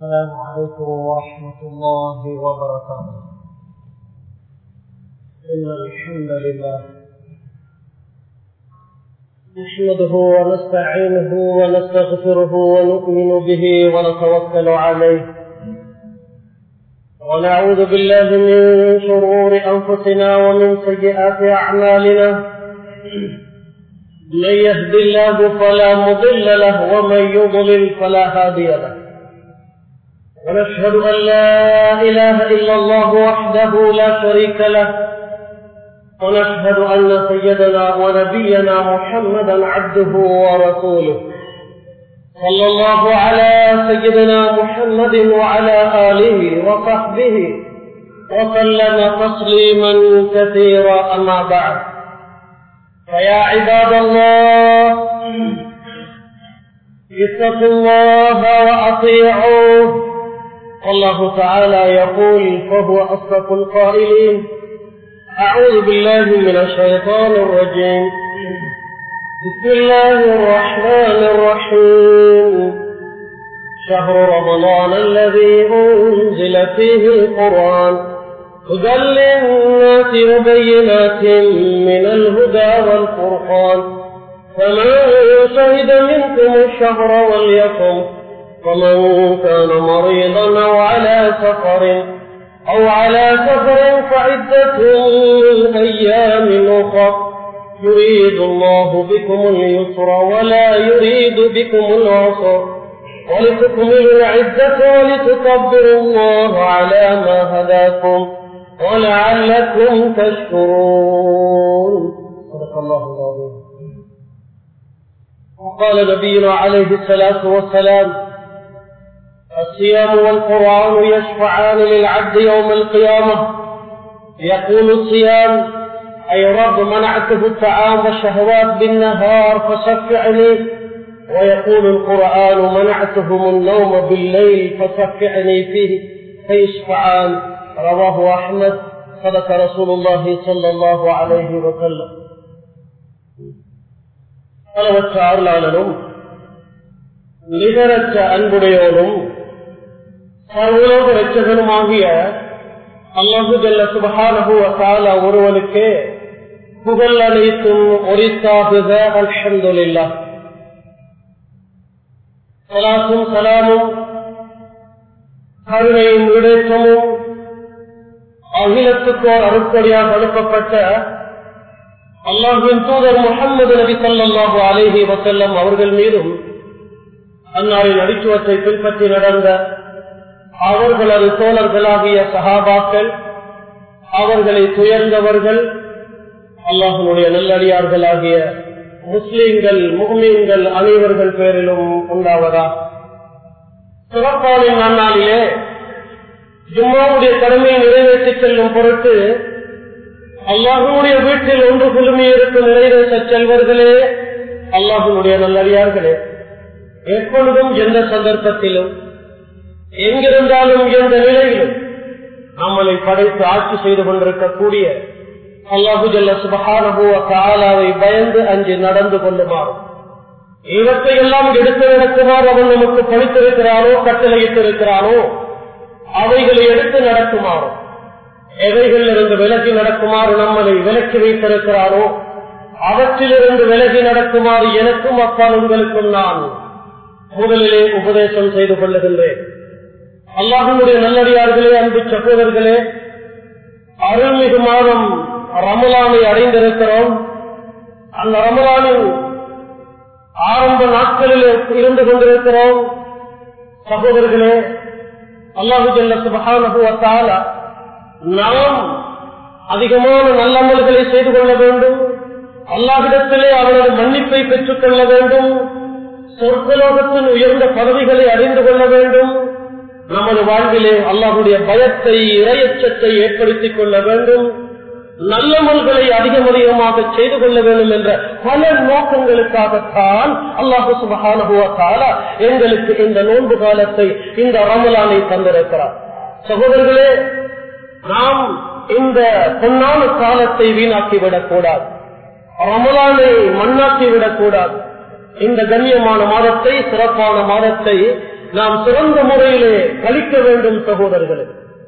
السلام عليكم ورحمة الله وبركاته إن الحمد لله نحمده ونستعينه ونستغفره ونؤمن به ونتوكل عليه ونعوذ بالله من شرور أنفسنا ومن سيئات أعمالنا من يهد الله فلا مضل له ومن يضلل فلا هادي له ونشهد أن لا إله إلا الله وحده لا شريك له ونشهد أن سيدنا ونبينا محمدا عبده ورسوله صلى الله على سيدنا محمد وعلى آله وصحبه وسلم تسليما كثيرا أما بعد فيا عباد الله اتقوا الله وأطيعوه والله تعالى يقول فهو أصدق القائلين أعوذ بالله من الشيطان الرجيم بسم الله الرحمن الرحيم شهر رمضان الذي أنزل فيه القرآن هدى للناس وبينات من الهدى والفرقان فمن شهد منكم الشهر وليكن ومن كان مريضا أو على سفر أو على سفر فعدة من أيام أخر يريد الله بكم اليسر ولا يريد بكم العسر ولتكملوا العدة ولتكبروا الله على ما هداكم ولعلكم تشكرون صدق الله العظيم وقال نبينا عليه الصلاة والسلام الصيام والقرآن يشفعان للعبد يوم القيامة يقول الصيام أي رب منعته الطعام والشهوات بالنهار فشفعني ويقول القرآن منعتهم النوم بالليل فشفعني فيه فيشفعان رواه أحمد صدق رسول الله صلى الله عليه وسلم அளவற்ற அருளாளனும் நிகரற்ற அன்புடையோனும் சர்வலோக ரட்சகனுமாகிய அல்லாஹு ஜல்ல சுபஹானஹுவ ஒருவனுக்கு புகழ் அனைத்தும் ஒரித்தாகுக அல்ஹம்துலில்லா சலாத்தும் சலாமும் கருணையும் விடேற்றமும் அகிலத்துக்கோர் அருப்படியாக அனுப்பப்பட்ட அல்லாஹின் தூதர் முகமது நபி சல்லாஹு அலேஹி வசல்லம் அவர்கள் மீதும் அன்னாரின் அடிச்சுவத்தை பின்பற்றி நடந்த அவர்களது தோழர்களாகிய சகாபாக்கள் அவர்களை துயர்ந்தவர்கள் அல்லாஹனுடைய நல்லடியார்களாகிய முஸ்லீம்கள் முகமீன்கள் அனைவர்கள் பேரிலும் உண்டாவதா சிறப்பாளின் நன்னாளிலே ஜும்மாவுடைய கடமையை நிறைவேற்றிச் செல்லும் பொருட்டு அல்லாஹனுடைய வீட்டில் ஒன்று குழுமி இருக்கும் நிறைவேற்ற செல்வர்களே அல்லாஹனுடைய நல்லடியார்களே எப்பொழுதும் எந்த சந்தர்ப்பத்திலும் எங்கிருந்தாலும் எந்த நிலையிலும் நம்மளை படைத்து ஆட்சி செய்து கொண்டிருக்கக்கூடிய அல்லாஹு ஜல்ல சுபகானபுவ காலாவை பயந்து அஞ்சு நடந்து கொள்ளுமாறும் இவற்றை எல்லாம் எடுத்து நடக்குமாறு அவன் நமக்கு படித்திருக்கிறானோ கட்டளையிட்டிருக்கிறானோ அவைகளை எடுத்து நடக்குமாறும் எவைகள் இருந்து விலகி நடக்குமாறு நம்மளை விலக்கி வைத்திருக்கிறானோ அவற்றிலிருந்து விலகி நடக்குமாறு எனக்கும் அப்பால் உங்களுக்கும் நான் முதலிலே உபதேசம் செய்து கொள்ளுகின்றேன் அல்லாஹனுடைய நல்லடியார்களே அன்பு சகோதரர்களே அருள்மிகு மாதம் ரமலானை அடைந்திருக்கிறோம் அந்த ரமலானின் ஆரம்ப நாட்களில் இருந்து கொண்டிருக்கிறோம் சகோதரர்களே அல்லாஹு ஜல்ல சுபகான நாம் அதிகமான நல்லமல்களை செய்து கொள்ள வேண்டும் அல்லாஹிடத்திலே அவரது மன்னிப்பை பெற்றுக் கொள்ள வேண்டும் சொற்கலோகத்தின் உயர்ந்த பதவிகளை அறிந்து கொள்ள வேண்டும் நமது வாழ்விலே அல்லாஹுடைய பயத்தை இரையச்சத்தை ஏற்படுத்திக் கொள்ள வேண்டும் நல்லமல்களை அதிகம் அதிகமாக செய்து கொள்ள வேண்டும் என்ற பல நோக்கங்களுக்காகத்தான் அல்லாஹு சுபகான எங்களுக்கு இந்த நோன்பு காலத்தை இந்த ரமலானை தந்திருக்கிறார் சகோதரர்களே நாம் இந்த பொன்னான காலத்தை வீணாக்கிவிடக் கூடாது ரமலானை மண்ணாக்கிவிடக் கூடாது இந்த கண்ணியமான மாதத்தை சிறப்பான மாதத்தை நாம் சிறந்த முறையிலே கழிக்க வேண்டும் சகோதரர்களே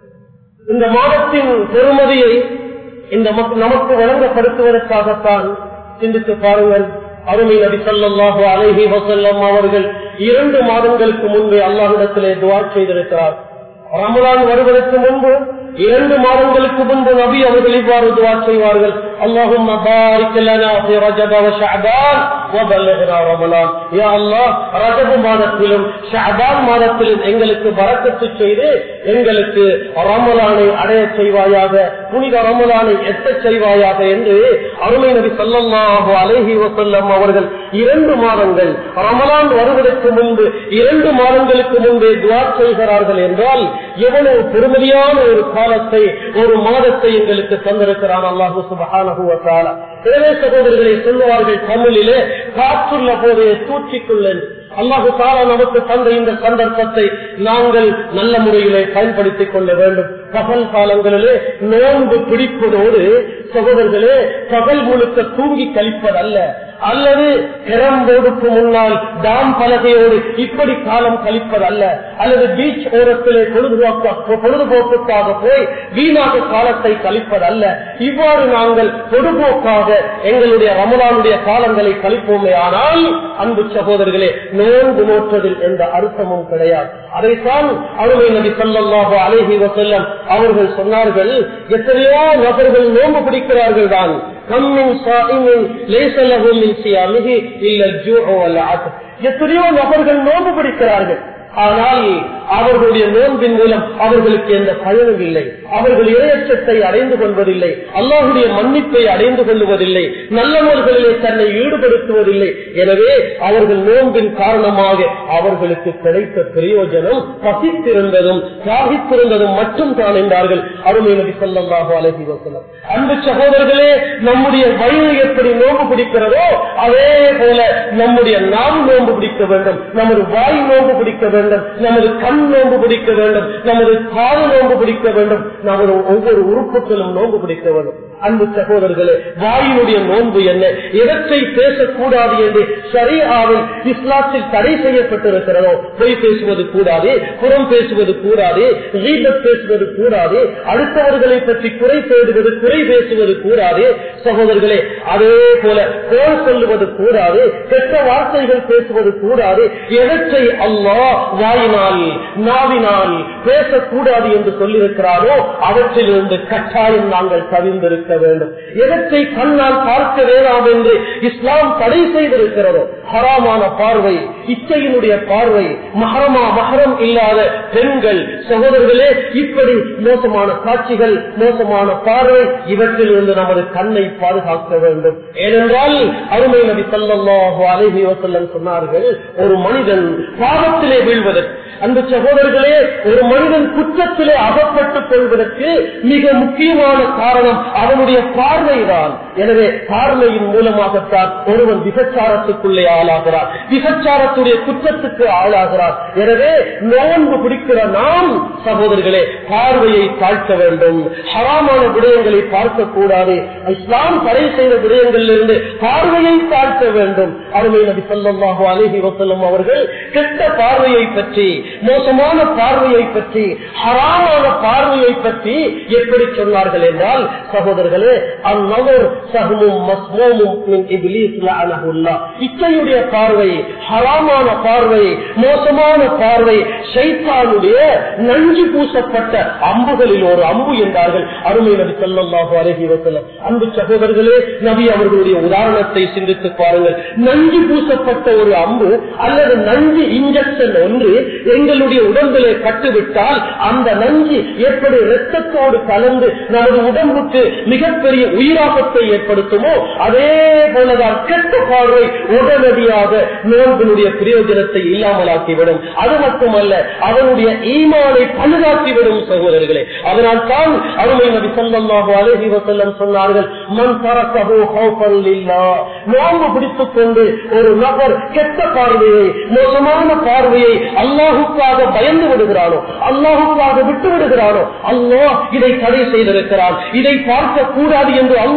இந்த மாதத்தின் பெருமதியை இந்த மக்- நமக்கு வழங்கப்படுத்துவதற்காகத்தான் சிந்தித்து பாருங்கள் அருமை நபி ஸல்லல்லாஹு அலைஹி வஸல்லம் அவர்கள் இரண்டு மாதங்களுக்கு முன்பே அல்லாஹ்விடத்திலே துஆ செய்திருக்கிறார் ரமலான் வருவதற்கு முன்பு இரண்டு மாதங்களுக்கு முன்பு நபி அவர்கள் இவ்வாறு துவா செய்வார்கள் اللهم بارك لنا في رجب وشعبان وبلغنا رمضان يا الله رجب மாதத்திலும் ஷஅபான் மாதத்திலும் எங்களுக்கு பரக்கத்து செய்து எங்களுக்கு ரமலானை அடைய செய்வாயாக புனித ரமலானை எட்டச் செய்வாயாக என்று அருமை நபி ஸல்லல்லாஹு அலைஹி வஸல்லம் அவர்கள் இரண்டு மாதங்கள் ரமலான் வருவதற்கு முன்பு இரண்டு மாதங்களுக்கு முன்பே துவா செய்கிறார்கள் என்றால் எவ்வளவு பெருமதியான ஒரு காலத்தை ஒரு மாதத்தை எங்களுக்கு தந்திருக்கிறான் அல்லாஹு சுபஹானஹு வ தஆலா எனவே சகோதரர்களை சொல்லுவார்கள் தமிழிலே காற்றுள்ள போதே தூற்றிக்குள்ளேன் அல்லாஹு தாலா நமக்கு தந்த இந்த சந்தர்ப்பத்தை நாங்கள் நல்ல முறையிலே பயன்படுத்திக் கொள்ள வேண்டும் பகல் காலங்களிலே நோன்பு பிடிப்பதோடு சகோதரர்களே பகல் முழுக்க தூங்கி கழிப்பதல்ல அல்லது கிரம்போடுக்கு முன்னால் டாம் பலகையோடு இப்படி காலம் கழிப்பதல்ல அல்லது பீச் ஓரத்திலே பொழுதுபோக்க பொழுதுபோக்குக்காக போய் வீணாக காலத்தை கழிப்பதல்ல இவ்வாறு நாங்கள் பொதுபோக்காக எங்களுடைய ரமலானுடைய காலங்களை கழிப்போமே ஆனால் அன்பு சகோதரர்களே நோன்பு நோற்றதில் எந்த அர்த்தமும் கிடையாது அதைத்தான் அருமை நபி ஸல்லல்லாஹு அலைஹி வஸல்லம் அவர்கள் சொன்னார்கள் எத்தனையோ நபர்கள் நோன்பு பிடிக்கிறார்கள் தான் கம்மின் சாயிமின் லேச லஹு மின் சியாமிஹி இல்ல ஜூஉ வல் அத்ர் எத்தனையோ நபர்கள் நோன்பு பிடிக்கிறார்கள் ஆனால் அவர்களுடைய நோன்பின் மூலம் அவர்களுக்கு எந்த பயனும் இல்லை அவர்கள் இரையச்சத்தை அடைந்து கொள்வதில்லை அல்லாஹுடைய மன்னிப்பை அடைந்து கொள்வதில்லை நல்லவர்களிலே தன்னை ஈடுபடுத்துவதில்லை எனவே அவர்கள் நோன்பின் காரணமாக அவர்களுக்கு கிடைத்த பிரயோஜனம் பசித்திருந்ததும் தியாகித்திருந்ததும் மட்டும் தான் என்றார்கள் அருமை நபி சொல்லமாக அழகி வசனம் அன்பு சகோதரர்களே நம்முடைய வயிறு எப்படி நோன்பு பிடிக்கிறதோ அதே போல நம்முடைய நாம் நோன்பு பிடிக்க வேண்டும் நமது வாய் நோன்பு பிடிக்க வேண்டும் நமது கண் நோன்பு பிடிக்க வேண்டும் நமது காது நோன்பு பிடிக்க வேண்டும் நமது ஒவ்வொரு உறுப்புகளும் நோன்பு பிடிக்க வேண்டும் அன்பு சகோதரர்களே வாயினுடைய நோன்பு என்ன எவற்றை பேசக்கூடாது என்று சரியாவில் இஸ்லாத்தில் தடை செய்யப்பட்டிருக்கிறதோ பொய் பேசுவது கூடாது புறம் பேசுவது கூடாது ரீபத் பேசுவது கூடாது அடுத்தவர்களை பற்றி குறை தேடுவது குறை பேசுவது கூடாது சகோதரர்களே அதே போல கோல் சொல்லுவது கூடாது கெட்ட வார்த்தைகள் பேசுவது கூடாது எவற்றை அல்லாஹ் வாயினால் நாவினால் பேசக்கூடாது என்று சொல்லியிருக்கிறாரோ அவற்றிலிருந்து கட்டாயம் நாங்கள் தவிர்ந்திருக்க வேண்டும் எவற்றை கண்ணால் பார்க்க வேண்டாம் என்று இஸ்லாம் தடை செய்திருக்கிறதோ ஹராமான பார்வை இச்சையினுடைய பார்வை மகரமா மகரம் இல்லாத பெண்கள் சகோதரர்களே இப்படி மோசமான காட்சிகள் மோசமான பார்வை இவற்றிலிருந்து நமது கண்ணை பாதுகாக்க வேண்டும் ஏனென்றால் அருமை நபி ஸல்லல்லாஹு அலைஹி வஸல்லம் சொன்னார்கள் ஒரு மனிதன் பாவத்திலே வீழ்வதற்கு அந்த சகோதரர்களே ஒரு மனிதன் குற்றத்திலே அகப்பட்டுக் கொள்வதற்கு மிக முக்கியமான காரணம் அவனுடைய பார்வைதான் எனவே பார்வையின் மூலமாகத்தான் ஒருவன் விபச்சாரத்துக்குள்ளே ஆளாகிறார் விபச்சாரத்துடைய குற்றத்துக்கு ஆளாகிறார் எனவே நோன்பு பிடிக்கிற நாம் சகோதரர்களே பார்வையை தாழ்த்த வேண்டும் ஹராமான விடயங்களை பார்க்க கூடாது இஸ்லாம் தடை செய்த விடயங்களிலிருந்து பார்வையை தாழ்த்த வேண்டும் அருமை நபி சொல்லமாக அழகி வசல்லம் அவர்கள் கெட்ட பார்வையை பற்றி மோசமான பார்வையை பற்றி ஹராமான பார்வையை பற்றி எப்படி சொன்னார்கள் என்றால் சகோதரர்களே அந்நவர் சகமும் மஸ்மோமும் மின் இப்லீஸ் லஅனஹுல்லாஹ். இச்சையுடைய பார்வை ஹராமான பார்வை மோசமான பார்வை ஷைத்தானுடைய நஞ்சு பூசப்பட்ட அம்புகளில் ஒரு அம்பு என்றார்கள் அருமை நபி ஸல்லல்லாஹு அலைஹி வஸல்லம் அன்பு சகோதரர்களே நபி அவர்களுடைய உதாரணத்தை சிந்தித்து பாருங்கள் நஞ்சு பூசப்பட்ட ஒரு அம்பு அல்லது நஞ்சு இன்ஜெக்ஷன் ஒன்று எங்களுடைய உடம்பிலே கட்டுவிட்டால் அந்த நஞ்சு எப்படி இரத்தத்தோடு கலந்து நமது உடம்புக்கு மிகப்பெரிய உயிராபத்தை ஏற்படுத்துமோ அதே போலதான் கெட்ட பார்வை உடனடியாக நோன்பினுடைய பிரயோஜனத்தை இல்லாமலாக்கிவிடும் அது மட்டுமல்ல அவனுடைய ஈமானை பழுதாக்கிவிடும் சகோதரர்களே அதனால் தான் அருமை நபி சொல்லமாக அழகி வசல்லம் சொன்னார்கள் மண் தரக்கஹோ ஹௌஃபன் லில்லாஹ். நோன்பு பிடித்துக் கொண்டு ஒரு நபர் கெட்ட பார்வையை மோசமான பார்வையை அல்லாஹுக்காக பயந்து விடுகிறானோ அல்லாஹுக்காக விட்டு விடுகிறானோ அல்லாஹ் இதை தடை செய்திருக்கிறான் இதை பார்க்க கூடாது என்று அல்லாஹ் சொல்லி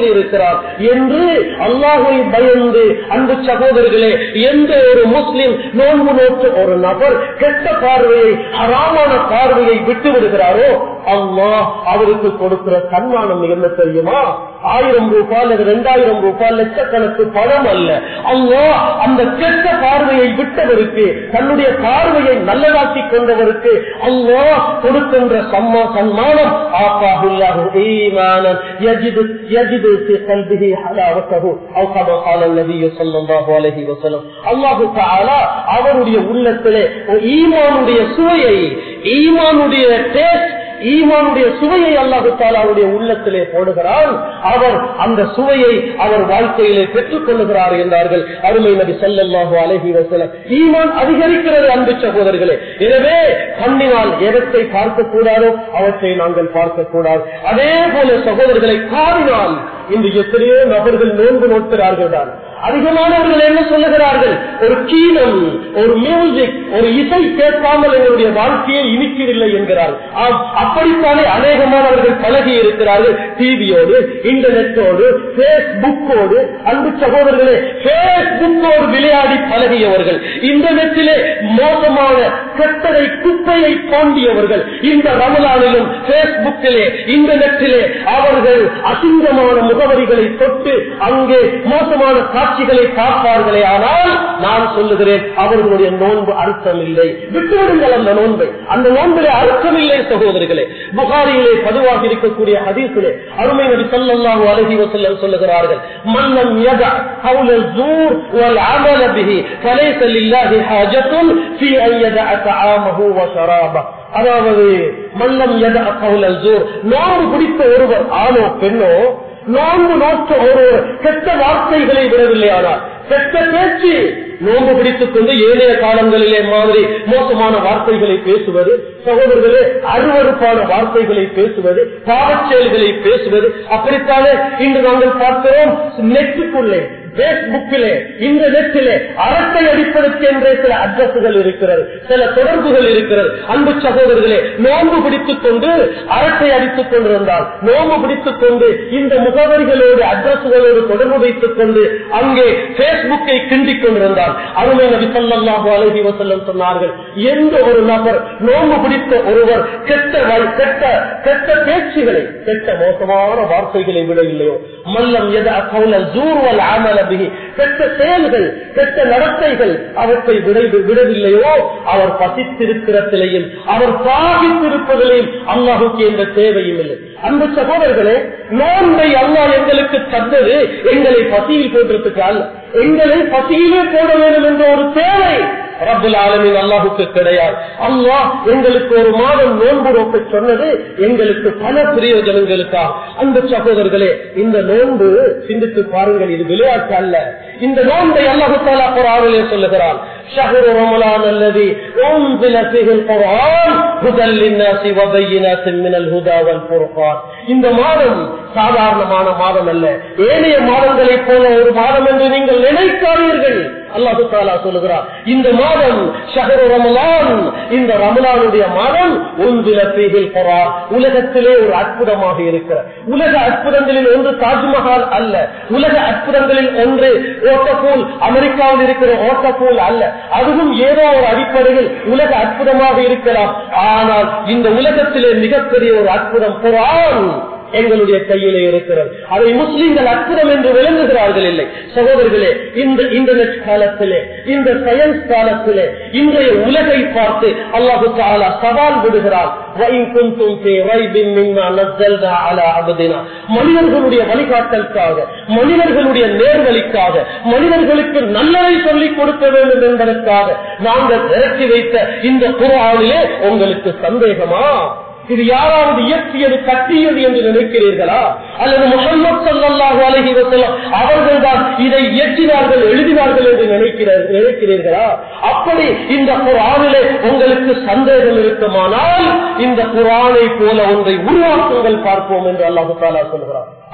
சொல்லி இருக்கிறார் என்று அல்லாஹை பயந்து அன்பு சகோதரர்களே எந்த ஒரு முஸ்லிம் நோன்பு நோற்று ஒரு நபர் கெட்ட பார்வையை ஹராமான பார்வையை விட்டு விடுகிறாரோ அல்லாஹ் அவருக்கு கொடுக்கிற சன்மானம் என்ன தெரியுமா ஆயிரம் ரூபாய் அல்லது இரண்டாயிரம் ரூபாய் லட்சக்கணக்கு பணம் அல்ல அல்லாஹ் அந்த கெட்ட பார்வையை விட்டவருக்கு தன்னுடைய பார்வையை நல்லதாக்கி கொண்டவருக்கு அல்லாஹ் கொடுக்கின்ற சம்மா சன்மானம் ஆக்காஹுல்லாஹு ஈமானன் யஜிது யஜிது في قلبه حلاوته او كما قال النبي صلى الله عليه وسلم அல்லாஹ் தஆலா அவருடைய உள்ளத்திலே ஈமானுடைய சுவையை ஈமானுடைய டேஸ்ட் ஈமானுடைய சுவையை அல்லாஹு தாலாவுடைய உள்ளத்திலே போடுகிறான் அவர் அந்த சுவையை அவர் வாழ்க்கையிலே பெற்றுக் கொள்ளுகிறார் என்றார்கள் அருமை நபி சொல்லல்லாஹு அலஹி வசலம் ஈமான் அதிகரிக்கிறது அன்பு சகோதரர்களே எனவே கண்ணினால் எதத்தை பார்க்க கூடாதோ அவற்றை நாங்கள் பார்க்க கூடாது அதே போல சகோதரர்களை காரினால் இன்று எத்தனையோ நபர்கள் நோன்பு நோக்கிறார்கள் தான் அதிகமானவர்கள் என்ன சொல்லுகிறார்கள் ஒரு கீழம் ஒரு மியூசிக் ஒரு இசை கேட்காமல் எங்களுடைய வாழ்க்கையை இனிக்கவில்லை என்கிறார்கள் ஆம் அப்படித்தானே அநேகமானவர்கள் பழகி இருக்கிறார்கள் டிவியோடு இன்டர்நெட்டோடு பேஸ்புக்கோடு அன்பு சகோதரர்களே பேஸ்புக்கோடு விளையாடி பழகியவர்கள் இன்டர்நெட்டிலே மோசமான கட்டளை குப்பையை தோண்டியவர்கள் இந்த ரமலானிலும் பேஸ்புக்கிலே இன்டர்நெட்டிலே அவர்கள் அசிங்கமான முகவரிகளை தொட்டு அங்கே மோசமான காட்சிகளை பார்ப்பார்களே ஆனால் நான் சொல்லுகிறேன் அவர்களுடைய நோன்பு அர்த்தம் இல்லை விட்டுவிடுங்கள் அந்த நோன்பை அந்த நோன்பிலே அர்த்தம் இல்லை சகோதரிகளே புகாரியிலே பதிவாக இருக்கக்கூடிய ஹதீசிலே அருமை நபி ஸல்லல்லாஹு அலைஹி வஸல்லம் சொல்லுகிறார்கள் மன்னம் யதா கவுல الزور والعمل به فليس لله حاجة في أن يدع طعامه وشرابه அதாவது மல்லம் எத கவுலல் ஜூர் நோன்பு பிடித்த ஒருவர் ஆணோ பெண்ணோ நோன்பு நோக்க ஒரு கெட்ட வார்த்தைகளை விடவில்லை ஆனால் கெட்ட பேச்சு நோன்பு பிடித்துக் கொண்டு ஏனைய காலங்களிலே மாதிரி மோசமான வார்த்தைகளை பேசுவது சகோதரர்களே அருவறுப்பான வார்த்தைகளை பேசுவது பாவச் செயல்களை பேசுவது அப்படித்தானே இன்று நாங்கள் பார்க்கிறோம் நெட்டுக்குள்ளே பேஸ்புக்கிலே இந்த நெட்டிலே அரட்டை அடிப்பதற்கு என்றே சில அட்ரஸுகள் இருக்கிறது சில தொடர்புகள் இருக்கிறது அன்பு சகோதரர்களே நோன்பு பிடித்துக் கொண்டு அரட்டை அடித்துக் கொண்டிருந்தால் நோன்பு பிடித்துக் கொண்டு இந்த முகவரிகளோடு அட்ரஸுகளோடு தொடர்பு வைத்துக் கொண்டு அங்கே பேஸ்புக்கை கிண்டிக் கொண்டிருந்தால் அருமை நபி சொல்லாஹு அலஹி வசல்லம் சொன்னார்கள் எந்த ஒரு நபர் நோன்பு பிடித்த ஒருவர் கெட்ட வழி- கெட்ட கெட்ட பேச்சுகளை கெட்ட மோசமான வார்த்தைகளை விடவில்லையோ மல்லம் எத கவுலல் ஜூர்வல் ஆமல பிஹி கெட்ட செயல்கள் கெட்ட நடத்தைகள் அவற்றை விட- விடவில்லையோ அவர் பசித்திருக்கிறதிலையும் அவர் பாகித்திருப்பதிலையும் அல்லாஹுக்கு எந்த தேவையும் இல்லை அந்த சகோதரர்களே நோன்பை அல்லாஹ் எங்களுக்கு தந்தது எங்களை பசியில் போடுறதுக்கு அல்ல எங்களை பசியிலே போட வேண்டும் என்ற ஒரு தேவை ரப்புல் ஆலமின் அல்லாஹுக்கு கிடையாது அல்லாஹ் எங்களுக்கு ஒரு மாதம் நோன்பு நோக்க சொன்னது எங்களுக்கு பல பிரயோஜனங்களுக்கா அந்த சகோதரர்களே இந்த நோன்பு சிந்தித்து பாருங்கள் இது விளையாட்டு அல்ல இந்த நோன்பை அல்லாஹு தாலா குரானிலே சொல்லுகிறான் شهر رمضان الذي أنزل فيه القرآن هدى للناس وبينات من الهدى والفرقان இந்த மாதம் சாதாரணமான மாதம் அல்ல ஏனைய மாதங்களைப் போல ஒரு மாதம் என்று நீங்கள் நினைக்காதீர்கள் அல்லாஹு தாலா சொல்லுகிறார் இந்த மாதம் ஷஹரு ரமலான் இந்த ரமலானுடைய மாதம் ஒன்றில பீகில் பொறா உலகத்திலே ஒரு அற்புதமாக இருக்கிற உலக அற்புதங்களில் ஒன்று தாஜ்மஹால் அல்ல உலக அற்புதங்களில் ஒன்று ஓட்டப்பூல் அமெரிக்காவில் இருக்கிற ஓட்டப்பூல் அல்ல அதுவும் ஏதோ ஒரு அடிப்படையில் உலக அற்புதமாக இருக்கலாம் ஆனால் இந்த உலகத்திலே மிகப்பெரிய ஒரு அற்புதம் குரான் எங்களுடைய கையிலே இருக்கிறது அதை முஸ்லிம்கள் அற்புதம் என்று விளங்குகிறார்கள் இல்லை சகோதரர்களே இந்த இன்டர்நெட் காலத்திலே இந்த சயின்ஸ் காலத்திலே இன்றைய உலகை பார்த்து அல்லாஹு தாலா சவால் விடுகிறார் وَإِن كُنتُمْ فِي رَيْبٍ مِّمَّا نَزَّلْنَا عَلَى عَبْدِنَا மனிதர்களுடைய வழிகாட்டலுக்காக மனிதர்களுடைய நேர்வழிக்காக மனிதர்களுக்கு நல்லதை சொல்லிக் கொடுக்க வேண்டும் என்பதற்காக நாங்கள் இறக்கி வைத்த இந்த குரானிலே உங்களுக்கு சந்தேகமா இது யாராவது இயற்றியது கட்டியது என்று நினைக்கிறீர்களா அல்லது முகமது சல்லாஹு அலஹி வசல்லம் அவர்கள் தான் இதை இயற்றினார்கள் எழுதினார்கள் என்று நினைக்கிறார் நினைக்கிறீர்களா அப்படி இந்த குரானிலே உங்களுக்கு சந்தேகம் இருக்குமானால் இந்த குரானை போல ஒன்றை உருவாக்குங்கள் பார்ப்போம் என்று அல்லாஹு தாலா சொல்கிறார்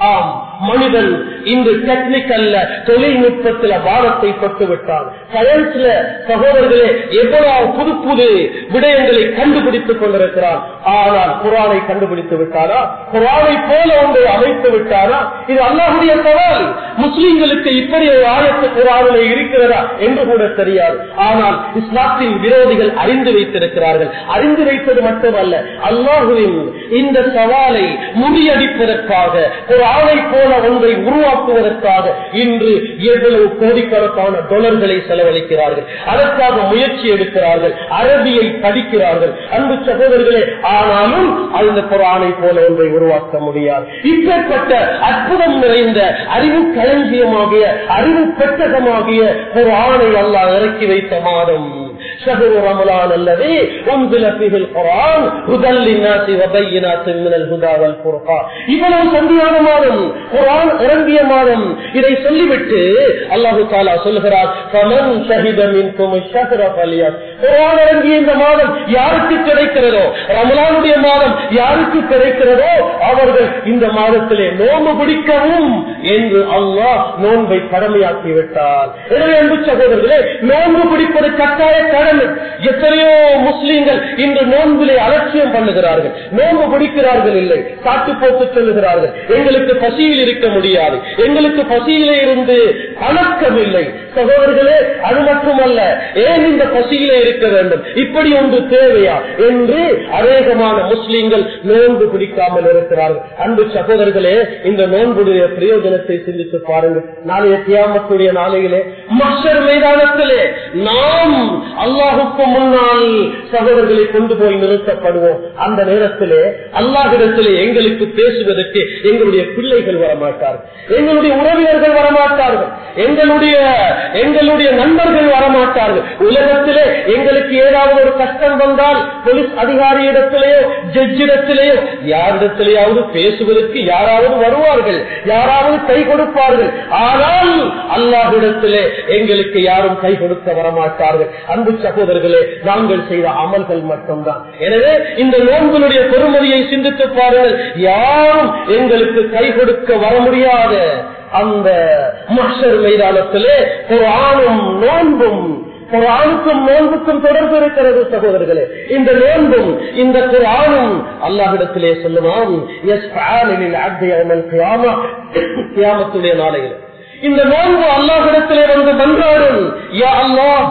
ஆம் மனிதன் இன்று டெக்னிக்கல்ல தொழில்நுட்பத்துல பாரத்தை தொட்டு விட்டான் சயின்ஸ்ல சகோதரர்களே எவ்வளவு புது புது விடயங்களை கண்டுபிடித்துக் கொண்டிருக்கிறான் ஆனால் குரானை கண்டுபிடித்து விட்டாரா குரானை போல ஒன்றை அமைத்து விட்டாரா இது அல்லாஹுடைய சவால் முஸ்லிம்களுக்கு இப்படி ஒரு ஆயத்து குரானிலே இருக்கிறதா என்று கூட தெரியாது ஆனால் இஸ்லாத்தின் விரோதிகள் அறிந்து வைத்திருக்கிறார்கள் அறிந்து வைத்தது மட்டுமல்ல அல்லாஹுவின் இந்த சவாலை முறியடிப்பதற்காக ஒரு ஆணை போல ஒன்றை உருவாக்குவதற்காக இன்று எவ்வளவு கோடிக்கணக்கான டொலர்களை செலவழிக்கிறார்கள் அதற்காக முயற்சி எடுக்கிறார்கள் அரபியை படிக்கிறார்கள் அன்பு சகோதரர்களே ஆனாலும் அந்த குரானை போல ஒன்றை உருவாக்க முடியாது இப்பேற்பட்ட அற்புதம் நிறைந்த அறிவு களஞ்சியமாகிய அறிவு பெட்டகமாகிய ஒரு ஆணை அல்லாஹ் இறக்கி வைத்த மாதம் شهر رمضان الذي انزل فيه القرآن هدى للناس وبينات من الهدى والفرقان இவ்வளவு சந்தியான மாதம் குரான் இறங்கிய மாதம் இதை சொல்லிவிட்டு அல்லாஹு தாலா சொல்லுகிறார் فمن شهد منكم الشهر فليصم குரான் இறங்கிய இந்த மாதம் யாருக்கு கிடைக்கிறதோ ரமலானுடைய மாதம் யாருக்கு கிடைக்கிறதோ அவர்கள் இந்த மாதத்திலே நோம்பு பிடிக்கவும் என்று அல்லாஹ் நோன்பை கடமையாக்கி விட்டார் எனவே அன்பு சகோதரர்களே நோன்பு பிடிப்பது கட்டாய கடமை எத்தனையோ முஸ்லீம்கள் இன்று நோன்பிலே அலட்சியம் பண்ணுகிறார்கள் நோன்பு பிடிக்கிறார்கள் இல்லை காட்டு போக்கு சொல்லுகிறார்கள் எங்களுக்கு பசியில் இருக்க முடியாது எங்களுக்கு பசியிலே இருந்து பழக்கம் இல்லை சகோதரர்களே அது மட்டுமல்ல ஏன் இந்த பசியிலே இருக்க வேண்டும் இப்படி ஒன்று தேவையா என்று அநேகமான முஸ்லீம்கள் நோன்பு பிடிக்காமல் இருக்கிறார்கள் அன்பு சகோதரர்களே இந்த நோன்புடைய பிரயோஜனத்தை சிந்தித்து பாருங்கள் நாளைய தியாமத்துடைய நாளையிலே மஷர் மைதானத்திலே நாம் அல்லாஹுக்கு முன்னால் சகோதரர்களை கொண்டு போய் நிறுத்தப்படுவோம் அந்த நேரத்திலே அல்லாஹிடத்திலே எங்களுக்கு பேசுவதற்கு எங்களுடைய பிள்ளைகள் வரமாட்டார்கள் எங்களுடைய உறவினர்கள் வரமாட்டார்கள் எங்களுடைய எங்களுடைய நண்பர்கள் வரமாட்டார்கள் உலகத்திலே எங்களுக்கு ஏதாவது ஒரு கஷ்டம் வந்தால் போலீஸ் அதிகாரியிடத்திலேயோ ஜட்ஜிடத்திலேயோ யாரிடத்திலேயாவது பேசுவதற்கு யாராவது வருவார்கள் யாராவது கை கொடுப்பார்கள் ஆனால் அல்லாஹிடத்திலே எங்களுக்கு யாரும் கை கொடுக்க வரமாட்டார்கள் அன்பு சகோதரர்களே நாங்கள் செய்த அமல்கள் மட்டும்தான் எனவே இந்த நோன்புடைய பெருமதியை சிந்தித்து பாருங்கள் யாரும் எங்களுக்கு கை கொடுக்க வர முடியாத அந்த மஷர் மைதானத்திலே ஒரு ஆணும் நோன்பும் ஒரு ஆணுக்கும் நோன்புக்கும் தொடர்பு இருக்கிறது சகோதரர்களே இந்த நோன்பும் இந்த குரானும் அல்லாஹிடத்திலே சொல்லுவான் கியாமத்துடைய நாளையில் இந்த நோன்பு அல்லாஹிடத்திலே வந்து மன்றாடும் யா அல்லாஹ்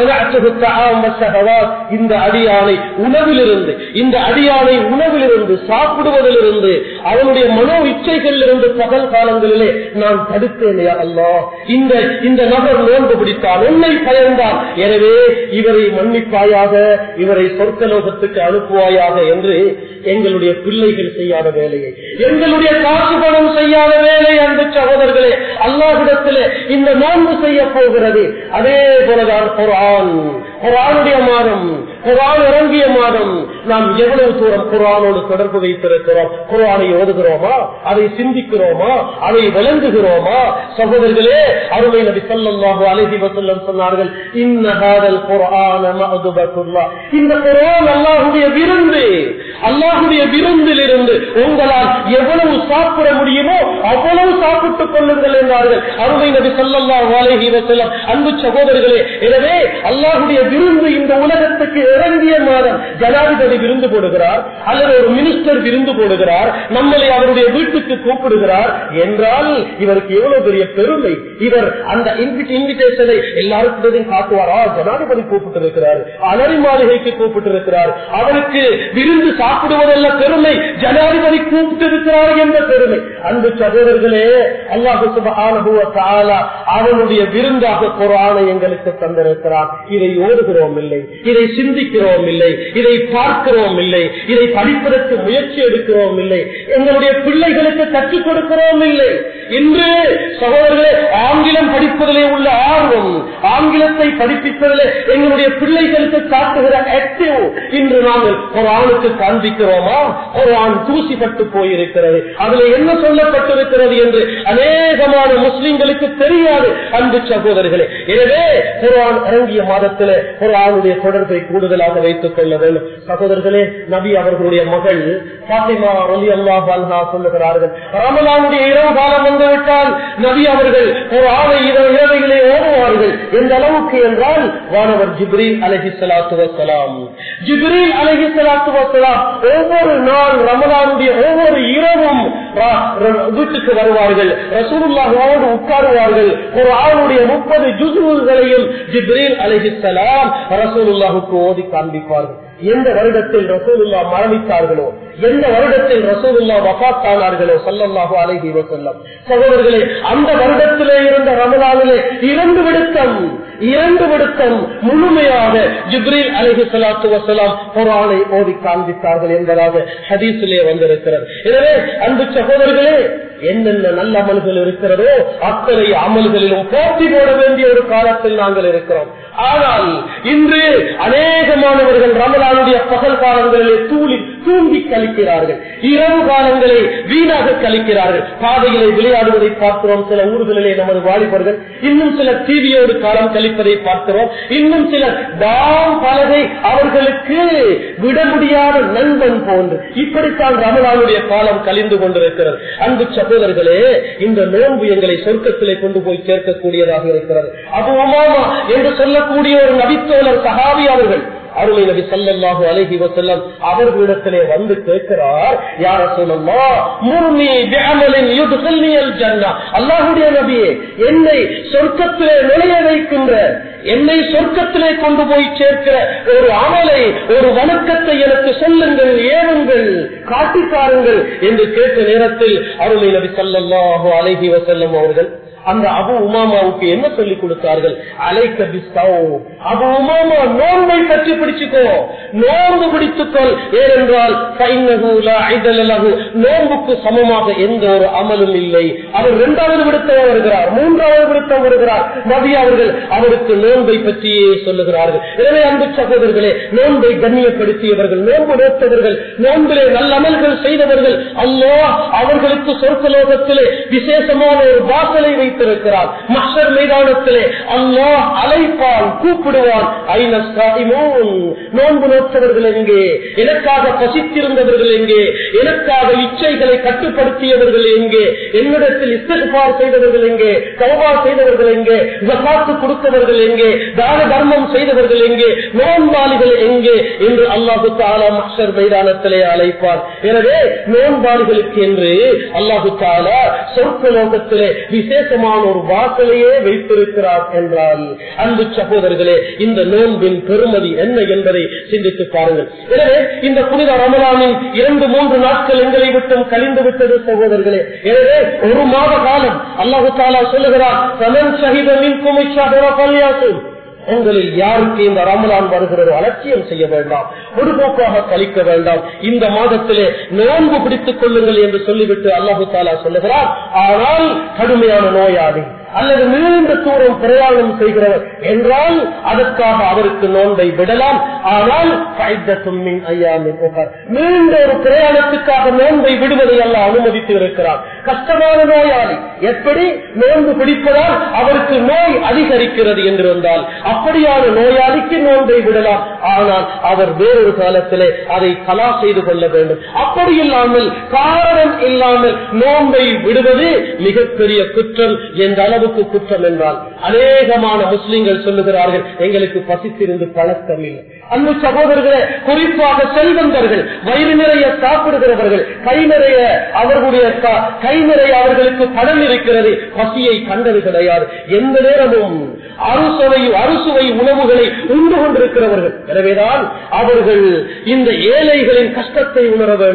இந்த அடியானை உணவிலிருந்து இந்த அடியானை உணவிலிருந்து சாப்பிடுவதிலிருந்து அவனுடைய மனோ இச்சைகளிலிருந்து பகல் காலங்களிலே நான் தடுத்தேன் அல்லா இந்த இந்த நபர் நோன்பு பிடித்தான் உன்னை பயந்தான் எனவே இவரை மன்னிப்பாயாக இவரை சொர்க்கலோகத்துக்கு அனுப்புவாயாக என்று எங்களுடைய பிள்ளைகள் செய்யாத வேலையை எங்களுடைய காசு பணம் செய்யாத வேலை அன்பு சகோதரர்களே அல்லாஹிடத்திலே இந்த நோன்பு செய்ய போகிறது அதே போலதான் குரான் குரானுடைய மாதம் குரான் இறங்கிய மாதம் நாம் எவ்வளவு தூரம் குரானோடு தொடர்பு வைத்திருக்கிறோம் குரானை ஓதுகிறோமா அதை சிந்திக்கிறோமா அதை விளங்குகிறோமா சகோதரர்களே அருமை நபி சொல்லமாக அழகி வசல்லம் சொன்னார்கள் இன்னஹாதல் குரான இந்த குரான் அல்லாஹுடைய விருந்து அல்லாஹுடைய விருந்தில் இருந்து உங்களால் எவ்வளவு சாப்பிட முடியுமோ அவ்வளவு சாப்பிட்டுக் கொள்ளுங்கள் என்றார்கள் அருமை நபி சொல்லல்லாஹு அழகி வசல்லம் அன்பு சகோதரர்களே எனவே அல்லாஹுடைய விருந்து இந்த உலகத்துக்கு இறங்கிய மாதம் ஜனாதிபதி விருந்து போடுகிறார் அல்லது ஒரு மினிஸ்டர் விருந்து போடுகிறார் நம்மளை அவருடைய வீட்டுக்கு கூப்பிடுகிறார் என்றால் இவருக்கு எவ்வளவு பெரிய பெருமை இவர் அந்த இன்விடேஷனை எல்லாருக்கும் காட்டுவாரா ஜனாதிபதி கூப்பிட்டு இருக்கிறார் அலரி மாளிகைக்கு கூப்பிட்டு இருக்கிறார் அவருக்கு விருந்து சாப்பிடுவதல்ல பெருமை ஜனாதிபதி கூப்பிட்டு இருக்கிறார் என்ற பெருமை அன்பு சகோதரர்களே அல்லாஹு சுபஹான அவனுடைய விருந்தாக குரானை எங்களுக்கு தந்திருக்கிறார் இதை ஓடுகிறோம் இல்லை இதை சிந்திக்கிறோம் இல்லை இதை பார்க்கிறோம் இல்லை இதை படிப்பதற்கு முயற்சி எடுக்கிறோம் இல்லை எங்களுடைய பிள்ளைகளுக்கு கற்றுக் கொடுக்கிறோம் இல்லை இன்று சகோதரர்களே ஆங்கிலம் படிப்பதிலே உள்ள ஆர்வம் ஆங்கிலத்தை படிப்பிப்பதிலே எங்களுடைய பிள்ளைகளுக்கு காட்டுகிற ஆக்டிவ் இன்று நாங்கள் ஒரு ஆணுக்கு காண்பிக்க காண்பிக்கிறோமா குரான் தூசிப்பட்டு போயிருக்கிறது அதுல என்ன சொல்லப்பட்டிருக்கிறது என்று அநேகமான முஸ்லிம்களுக்கு தெரியாது அன்பு சகோதரர்களே எனவே குரான் இறங்கிய மாதத்தில் குரானுடைய தொடர்பை கூடுதலாக வைத்துக் கொள்ள வேண்டும் சகோதரர்களே நபி அவர்களுடைய மகள் பாத்திமா ரலி அல்லாஹ் அன்ஹா சொல்லுகிறார்கள் ரமலானுடைய இரவு காலம் வந்துவிட்டால் நபி அவர்கள் ஒரு ஆலை இரவு இரவைகளை ஓடுவார்கள் எந்த அளவுக்கு என்றால் வானவர் ஜிப்ரீல் அலஹி சலாத்து வசலாம் ஜிப்ரீல் அலஹி சலாத்து வசலாம் ஒவ்வொரு நாள் ரமலானுடைய ஒவ்வொரு இரவும் ரா- ர- வீட்டுக்கு வருவார்கள் ரசூலுல்லாஹோடு உட்காருவார்கள் ஒரு ஆளுடைய முப்பது ஜுசுகளையும் ஜிப்ரீல் அலஹிசலாம் ரசூலுல்லாஹுக்கு ஓதி காண்பிப்பார்கள் எந்த வருடத்தில் ரசூலுல்லா மரணித்தார்களோ எந்த வருடத்தில் ரசூலுல்லா வபாத்தானார்களோ சல்லல்லாஹு அலைஹி வஸல்லம் சகோதரர்களே அந்த வருடத்திலே இருந்த ரமலானிலே இரண்டு விடுத்தம் இரண்டு விடுத்தம் முழுமையாக ஜிப்ரீல் அலைஹி ஸலாத்து வஸலாம் குர்ஆனை ஓதி காண்பித்தார்கள் என்பதாக ஹதீஸிலே வந்திருக்கிறது எனவே அன்பு சகோதரர்களே என்னென்ன நல்ல அமல்கள் இருக்கிறதோ அத்தனை அமல்களிலும் போட்டி போட வேண்டிய ஒரு காலத்தில் நாங்கள் இருக்கிறோம் ஆனால் இன்று அநேகமானவர்கள் ரமலானுடைய பகல் காலங்களிலே தூளி தூங்கி கழிக்கிறார்கள் இரவு காலங்களை வீணாக கழிக்கிறார்கள் பாதைகளை விளையாடுவதை பார்க்கிறோம் சில ஊர்களிலே நமது வாலிபர்கள் இன்னும் சில டிவியோடு காலம் கழிப்பதை பார்க்கிறோம் இன்னும் சிலர் தாம் பலகை அவர்களுக்கு விட முடியாத நண்பன் போன்று இப்படித்தான் ரமலானுடைய காலம் கழிந்து கொண்டிருக்கிறது அன்பு சகோதரர்களே இந்த நோன்பு எங்களை சொர்க்கத்திலே கொண்டு போய் சேர்க்கக்கூடியதாக இருக்கிறது அபு உமாமா என்று சொல்லக்கூடிய ஒரு நபித்தோழர் சஹாபி அவர்கள் அருளை நபி சல்லாஹூ அலஹி வசல்லம் அவர்களிடத்திலே வந்து கேட்கிறார் யார சொல்லமா முர்மி பிஅமலின் யுத்கில்னியல் ஜன்னா அல்லாஹ்வுடைய நபியே என்னை சொர்க்கத்திலே நுழைய வைக்கின்ற என்னை சொர்க்கத்திலே கொண்டு போய் சேர்க்கிற ஒரு அமலை ஒரு வணக்கத்தை எனக்கு சொல்லுங்கள் ஏவுங்கள் காட்டித்தாருங்கள் என்று கேட்ட நேரத்தில் அருளை நபி சல்லாஹூ அலஹி வசல்லம் அவர்கள் அந்த அபு உமாமாவுக்கு என்ன சொல்லிக் கொடுத்தார்கள் அலைக்க பிஸ்தாவோ அபு உமாமா நோன்பை பற்றி பிடிச்சுக்கோ நோன்பு பிடித்துக்கொள் ஏனென்றால் ஃபைன்னஹு லா ஐதல லஹு. நோன்புக்கு சமமாக எந்த ஒரு அமலும் இல்லை அவர் இரண்டாவது விடுத்தம் வருகிறார் மூன்றாவது விடுத்தம் வருகிறார் நபி அவர்கள் அவருக்கு நோன்பை பற்றியே சொல்லுகிறார்கள் எனவே அன்பு சகோதரர்களே நோன்பை கண்ணியப்படுத்தியவர்கள் நோன்பு நோத்தவர்கள் நோன்பிலே நல்ல அமல்கள் செய்தவர்கள் அல்லாஹ் அவர்களுக்கு சொர்க்கலோகத்திலே விசேஷமான ஒரு வாசலை வைத்திருக்கிறார் மஷர் மைதானத்திலே அல்லாஹ் அழைப்பான் கூப்பிடுவான் ஐன சாயிமூன். நோன்பு நோற்றவர்கள் எங்கே எனக்காக பசித்திருந்தவர்கள் எங்கே எனக்காக இச்சைகளை கட்டுப்படுத்தியவர்கள் எங்கே என்னிடத்தில் இஸ்திஃபார் செய்தவர்கள் எங்கே தௌபா செய்தவர்கள் எங்கே ஜகாத்து கொடுத்தவர்கள் எங்கே தான தர்மம் செய்தவர்கள் எங்கே நோன்பாளிகள் எங்கே என்று அல்லாஹு தாலா மஷர் மைதானத்திலே அழைப்பார் எனவே நோன்பாளிகளுக்கு என்று அல்லாஹு தாலா சொர்க்க லோகத்திலே விசேஷமான ஒரு வாசலையே வைத்திருக்கிறார் என்றால் அன்பு சகோதரர்களே இந்த நோன்பின் பெருமதி என்ன என்பதை சிந்தித்து பாருங்கள் எனவே இந்த புனித ரமலானின் இரண்டு மூன்று நாட்கள் எங்களை விட்டும் கழிந்து விட்டது சகோதரர்களே எனவே ஒரு மாத காலம் அல்லாஹு தாலா சொல்லுகிறார் சமன் சகிதமின் குமிஷாசும் உங்களில் யாருக்கு இந்த ரமலான் வருகிறதோ அலட்சியம் செய்ய வேண்டாம் பொதுபோக்காக கழிக்க வேண்டாம் இந்த மாதத்திலே நோன்பு பிடித்துக் கொள்ளுங்கள் என்று சொல்லிவிட்டு அல்லாஹு தாலா சொல்லுகிறார் ஆனால் கடுமையான நோயாளி அல்லது நீண்ட தூரம் பிரயாணம் செய்கிறவர் என்றால் அதற்காக அவருக்கு நோன்பை விடலாம் ஆனால் நீண்ட ஒரு பிரயாணத்துக்காக நோன்பை விடுவதை அல்ல அனுமதித்து இருக்கிறார் கஷ்டமான நோயாளி எப்படி நோன்பு பிடிப்பதால் அவருக்கு நோய் அதிகரிக்கிறது என்று வந்தால் அப்படியான நோயாளிக்கு நோன்பை விடலாம் ஆனால் அவர் வேறொரு காலத்திலே அதை கலா செய்து கொள்ள வேண்டும் அப்படி இல்லாமல் காரணம் இல்லாமல் நோன்பை விடுவது மிகப்பெரிய குற்றம் என்ற அளவுக்கு குற்றம் என்றால் அநேகமான முஸ்லிம்கள் சொல்லுகிறார்கள் எங்களுக்கு பசித்திருந்து பழக்கம் இல்லை அன்பு சகோதரர்களே குறிப்பாக செல்வந்தர்கள் வயிறு நிறைய சாப்பிடுகிறவர்கள் கை நிறைய அவர்களுடைய க- கை நிறைய அவர்களுக்கு பணம் இருக்கிறது பசியை கண்டது கிடையாது எந்த நேரமும் அறுசுவை அறுசுவை உணவுகளை உண்டு கொண்டிருக்கிறவர்கள் எனவேதான் அவர்கள் இந்த ஏழைகளின் கஷ்டத்தை உணர வேண்டும்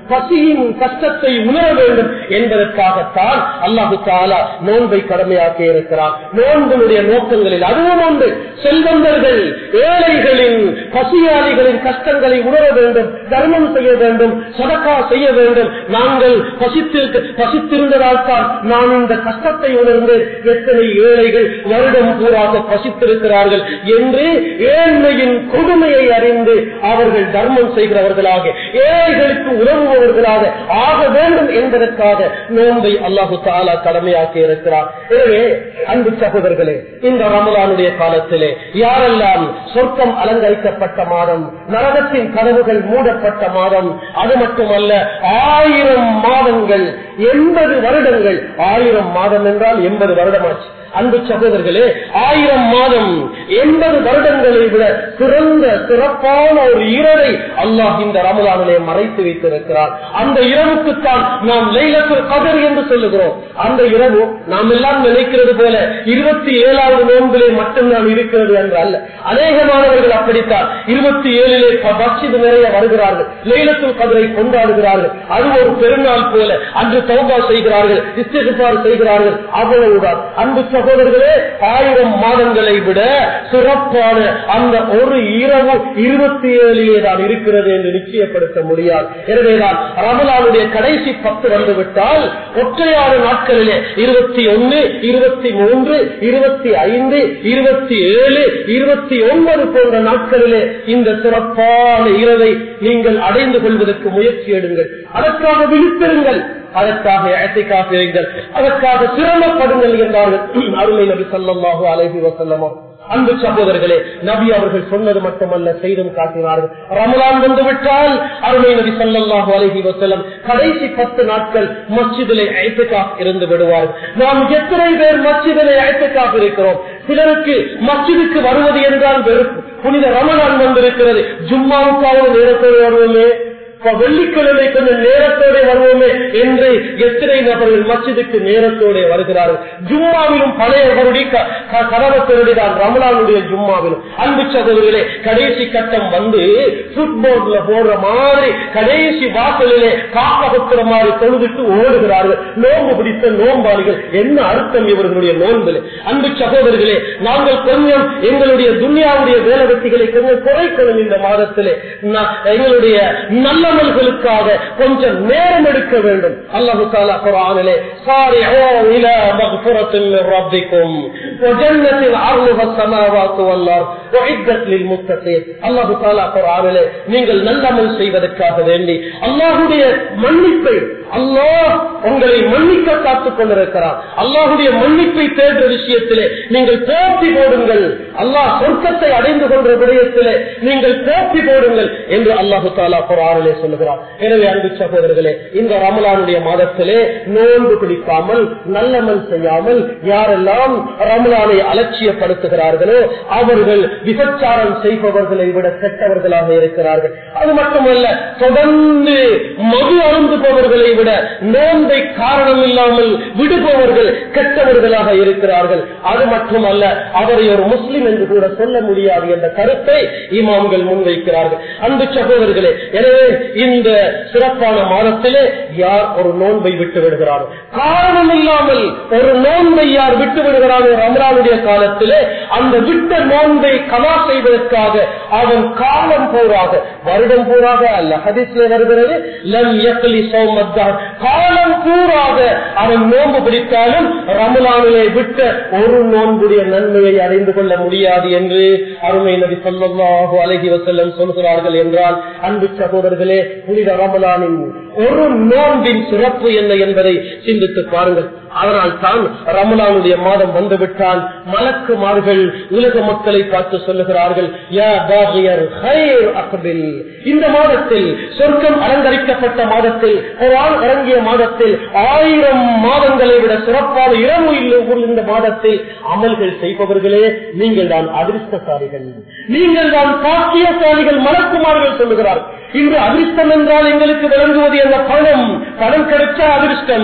பசியின் கஷ்டத்தை உணர வேண்டும் என்பதற்காகத்தான் அல்லாஹு தாலா நோன்பை கடமையாக்கி இருக்கிறார் நோன்பினுடைய நோக்கங்களில் அதுவும் உண்டு செல்வந்தர்கள் ஏழைகளின் பசியாளிகளின் கஷ்டங்களை உணர வேண்டும் தர்மம் செய்ய வேண்டும் சதக்கா செய்ய வேண்டும் நாங்கள் பசித்திருக்க பசித்திருந்ததால் தான் நான் இந்த கஷ்டத்தை உணர்ந்து எத்தனை ஏழைகள் வருடம் பூராக பசித்திருக்கிறார்கள் என்று ஏழ்மையின் கொடுமையை அறிந்து அவர்கள் தர்மம் செய்கிறவர்களாக ஏழைகளுக்கு உதவுபவர்களாக ஆக வேண்டும் என்பதற்காக நோன்பை அல்லாஹு தாலா கடமையாக்கி இருக்கிறார் எனவே அன்பு சகோதரர்களே இந்த ரமலானுடைய காலத்திலே யாரெல்லாம் சொர்க்கம் அலங்கரிக்கப்பட்ட மாதம் நரகத்தின் கதவுகள் மூடப்பட்ட மாதம் அது மட்டுமல்ல ஆயிரம் மாதங்கள் எண்பது வருடங்கள் ஆயிரம் மாதம் என்றால் எண்பது வருடமாச்சு அன்பு சகோதரர்களே ஆயிரம் மாதம் எண்பது வருடங்களை விட சிறந்த சிறப்பான ஒரு இரவை அல்லாஹ் இந்த ரமலானிலே மறைத்து வைத்திருக்கிறார் அந்த இரவுக்குத்தான் நாம் லைலத்துல் கதர் என்று சொல்லுகிறோம் அந்த இரவு நாம் எல்லாம் நினைக்கிறது போல இருபத்தி ஏழாவது நோன்பிலே மட்டும்தான் இருக்கிறது என்று அல்ல அநேகமானவர்கள் அப்படித்தான் இருபத்தி ஏழிலே மஸ்ஜித் நிறைய வருகிறார்கள் லைலத்துல் கதரை கொண்டாடுகிறார்கள் அது ஒரு பெருநாள் போல அன்று தௌபா செய்கிறார்கள் இஸ்திகார் செய்கிறார்கள் அவ்வளவுதான் அன்பு சகோதரர்களே ஆயிரம் மாதங்களை விட சிறப்பான அந்த ஒரு இரவு இருபத்தி ஏழிலே தான் இருக்கிறது என்று நிச்சயப்படுத்த முடியாது எனவேதான் ரமலானுடைய கடைசி பத்து வந்துவிட்டால் ஒற்றையாறு நாட்களிலே இருபத்தி ஒன்னு இருபத்தி மூன்று இருபத்தி ஐந்து இருபத்தி ஏழு இருபத்தி ஒன்பது போன்ற நாட்களிலே இந்த சிறப்பான இரவை நீங்கள் அடைந்து கொள்வதற்கு முயற்சி எடுங்கள் அதற்காக விழித்திருங்கள் அதற்காக இறங்கள் அதற்காக சிரமப்படுங்கள் என்றார்கள் அருமை நபி சொல்லமாக அழகி வசல்லமோ அன்பு சகோதரர்களே நபி அவர்கள் சொன்னது மட்டுமல்ல செய்தும் காட்டினார்கள் ரமலான் வந்து விட்டால் அருமை நபி சொல்லல்லாஹு அலஹி வசல்லம் கடைசி பத்து நாட்கள் மஸ்ஜிதிலே ஐத்துக்காக இருந்து விடுவார்கள் நாம் எத்தனை பேர் மஸ்ஜிதிலே ஐத்துக்காக இருக்கிறோம் சிலருக்கு மஸ்ஜிதுக்கு வருவது என்றால் வெறுப்பு புனித ரமலான் வந்திருக்கிறது ஜும்மாவுக்காவது நேரத்தோடு வருவோமே வெள்ளிக்கிழமை கொஞ்சம் நேரத்தோட வருவோமே என்று எத்தனை நபர்கள் மஸ்ஜிதுக்கு நேரத்தோட வருகிறார்கள் ஜும்மாவிலும் பழைய வருடி கதவத்தருடிதான் ரமலானுடைய ஜும்மாவிலும் அன்பு சகோதரிகளே கடைசி கட்டம் வந்து ஃபுட்போர்ட்ல போடுற மாதிரி கடைசி வாசலிலே காப்பகுத்துற மாதிரி தொழுதுட்டு ஓடுகிறார்கள் நோன்பு பிடித்த நோன்பாளிகள் என்ன அர்த்தம் இவர்களுடைய நோன்பில் அன்பு சகோதரர்களே நாங்கள் கொஞ்சம் எங்களுடைய துன்யாவுடைய வேலை கொஞ்சம் குறைக்கணும் இந்த மாதத்திலே எங்களுடைய நல்ல அமல்களுக்காக கொஞ்சம் நேரம் எடுக்க வேண்டும் அல்லாஹு தாலா குரானிலே சாரிஹூ இலா மக்ஃபிரத்தின் மின் ரப்பிக்கும் وجنة عرضها السماوات والارض وعدت للمتقين அல்லாஹு தாலா குரானிலே நீங்கள் நல்லமல் செய்வதற்காக வேண்டி அல்லாஹ்வுடைய மன்னிப்பை அல்லாஹ் உங்களை மன்னிக்க காத்துக் கொண்டிருக்கிறார் அல்லாஹுடைய மன்னிப்பை தேடுற விஷயத்திலே நீங்கள் போட்டி போடுங்கள் அல்லாஹ் சொர்க்கத்தை அடைந்து கொண்ட விடயத்திலே நீங்கள் போட்டி போடுங்கள் என்று அல்லாஹு தாலா குரானிலே சொல்லுகிறார் எனவே அன்பு சகோதரர்களே இந்த ரமலானுடைய மாதத்திலே நோன்பு பிடிக்காமல் நல்லமல் செய்யாமல் யாரெல்லாம் ரமலானை அலட்சியப்படுத்துகிறார்களோ அவர்கள் விபச்சாரம் செய்பவர்களை விட கெட்டவர்களாக இருக்கிறார்கள் அது மட்டுமல்ல தொடர்ந்து மது அருந்துபவர்களை விட நோன்பை காரணம் இல்லாமல் விடுபவர்கள் கெட்டவர்களாக இருக்கிறார்கள் அது மட்டுமல்ல அவரை ஒரு முஸ்லிம் என்று கூட சொல்ல முடியாது என்ற கருத்தை இமாம்கள் முன்வைக்கிறார்கள் அன்பு சகோதரர்களே எனவே இந்த சிறப்பான மாதத்திலே யார் ஒரு நோன்பை விட்டு விடுகிறார் காரணம் இல்லாமல் ஒரு நோன்பை யார் விட்டு விடுகிறாரோ ரமலானுடைய காலத்திலே அந்த விட்ட நோன்பை கலா செய்வதற்காக அவன் காலம் போராக வருடம் போராக அல்ல ஹதீஸ்ல வருகிறது லம் யக்லி சௌமத்தான் காலம் பூராக அவன் நோன்பு பிடித்தாலும் ரமலானிலே விட்ட ஒரு நோன்புடைய நன்மையை அறிந்து கொள்ள முடியாது என்று அருமை நபி சொல்லல்லாஹு அலஹி வசல்லம் சொல்கிறார்கள் என்றால் அன்பு சகோதரர்களே புனித ரமலானின் ஒரு நோன்பின் சிறப்பு என்ன என்பதை சிந்தித்து பாருங்கள் அதனால் தான் ரமலானுடைய மாதம் வந்துவிட்டால் மலக்குமார்கள் உலக மக்களை பார்த்து சொல்லுகிறார்கள் யா பாகியர் ஹைர் அக்பில் இந்த மாதத்தில் சொர்க்கம் அலங்கரிக்கப்பட்ட மாதத்தில் குரான் இறங்கிய மாதத்தில் ஆயிரம் மாதங்களை விட சிறப்பான இரவு இல்லை இந்த மாதத்தில் அமல்கள் செய்பவர்களே நீங்கள் தான் அதிர்ஷ்டசாலிகள் நீங்கள் தான் பாக்கியசாலிகள் மலக்குமார்கள் சொல்லுகிறார்கள் இன்று அதிர்ஷ்டம் என்றால் எங்களுக்கு விளங்குவது என்ன பணம் பணம் கிடைச்சா அதிர்ஷ்டம்